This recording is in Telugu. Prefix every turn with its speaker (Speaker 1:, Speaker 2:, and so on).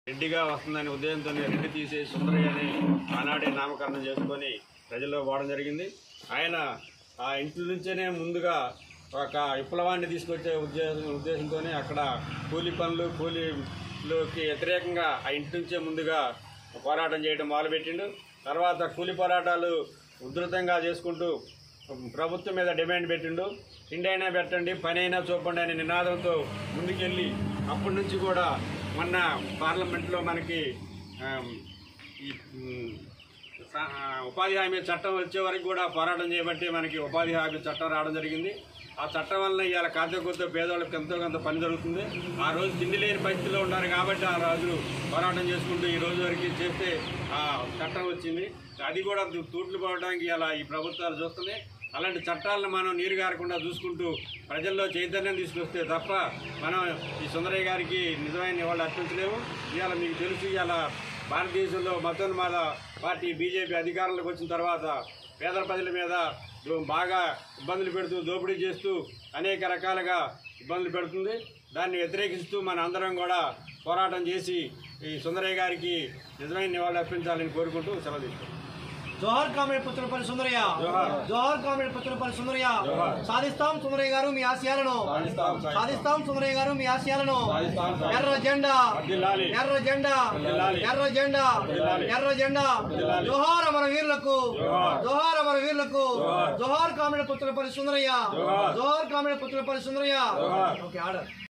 Speaker 1: రెడ్డిగా వస్తుందనే ఉదయంతో రెడ్డి తీసి సుందరయ్య అని ఆనాడే నామకరణం చేసుకొని ప్రజల్లో పోవడం జరిగింది ఆయన ఆ ఇంటి నుంచేనే ముందుగా ఒక విప్లవాన్ని తీసుకొచ్చే ఉద్దేశం ఉద్దేశంతోనే అక్కడ కూలి పనులు కూలీలోకి వ్యతిరేకంగా ఆ ఇంటి నుంచే ముందుగా పోరాటం చేయడం మొదలుపెట్టిండు తర్వాత కూలి పోరాటాలు ఉధృతంగా చేసుకుంటూ ప్రభుత్వం మీద డిమాండ్ పెట్టిండు తిండి అయినా పెట్టండి పని అయినా చూపండి అనే నినాదంతో ముందుకెళ్ళి అప్పటి నుంచి కూడా మొన్న పార్లమెంట్లో మనకి ఆమ్, ఈ ఉమ్, స- ఆ, ఉపాధి హామీ చట్టం వచ్చే వరకు కూడా పోరాటం చేయబట్టి మనకి ఉపాధి హామీ చట్టం రావడం జరిగింది ఆ చట్టం వలన ఇవాళ కాస్త కొద్ది పేదవాళ్ళకి ఎంతో కొంత పని జరుగుతుంది ఆ రోజు తిండి లేని పరిస్థితిలో ఉన్నారు కాబట్టి ఆ రోజు పోరాటం చేసుకుంటూ ఈ రోజు వరకు చేస్తే ఆ చట్టం వచ్చింది అది కూడా తూ- తూట్లు పోవడానికి ఇలా ఈ ప్రభుత్వాలు చూస్తున్నాయి అలాంటి చట్టాలను మనం నీరు గారకుండా చూసుకుంటూ ప్రజల్లో చైతన్యం తీసుకొస్తే తప్ప మనం ఈ సుందరయ్య గారికి నిజమైన నివాళులు అర్పించలేము ఇవాళ మీకు తెలుసు ఇవాళ భారతదేశంలో మతోన్మాద పార్టీ బీజేపీ అధికారంలోకి వచ్చిన తర్వాత పేద ప్రజల మీద దో- బాగా ఇబ్బందులు పెడుతూ దోపిడీ చేస్తూ అనేక రకాలుగా ఇబ్బందులు పెడుతుంది దాన్ని వ్యతిరేకిస్తూ మన అందరం కూడా పోరాటం చేసి ఈ సుందరయ్య గారికి నిజమైన నివాళులు అర్పించాలని కోరుకుంటూ సెలవు తీసుకుంటాం
Speaker 2: జోహార్ కామ్రేడ్ పుత్రపల్లి సుందరయ్య
Speaker 1: జోహార్.
Speaker 2: జోహార్ కామ్రేడ్ పుత్రపల్లి సుందరయ్య
Speaker 1: జోహార్.
Speaker 2: సాధిస్తాం సుందరయ్య గారు మీ ఆశయాలను
Speaker 1: సాధిస్తాం, సాధిస్తాం.
Speaker 2: సాధిస్తాం సుందరయ్య గారు మీ ఆశయాలను
Speaker 1: సాధిస్తాం, సాధిస్తాం.
Speaker 2: ఎర్ర జెండా
Speaker 1: వర్ధిల్లాలి.
Speaker 2: ఎర్ర జెండా
Speaker 1: వర్ధిల్లాలి.
Speaker 2: ఎర్ర జెండా
Speaker 1: వర్ధిల్లాలి.
Speaker 2: ఎర్ర జెండా
Speaker 1: వర్ధిల్లాలి.
Speaker 2: జోహార్ అమర వీరులకు
Speaker 1: జోహార్.
Speaker 2: జోహార్ అమర వీరులకు
Speaker 1: జోహార్.
Speaker 2: జోహార్ కామ్రేడ్ పుత్రపల్లి సుందరయ్య
Speaker 1: జోహార్.
Speaker 2: జోహార్ కామ్రేడ్ పుత్రపల్లి సుందరయ్య
Speaker 1: జోహార్.
Speaker 2: Okay order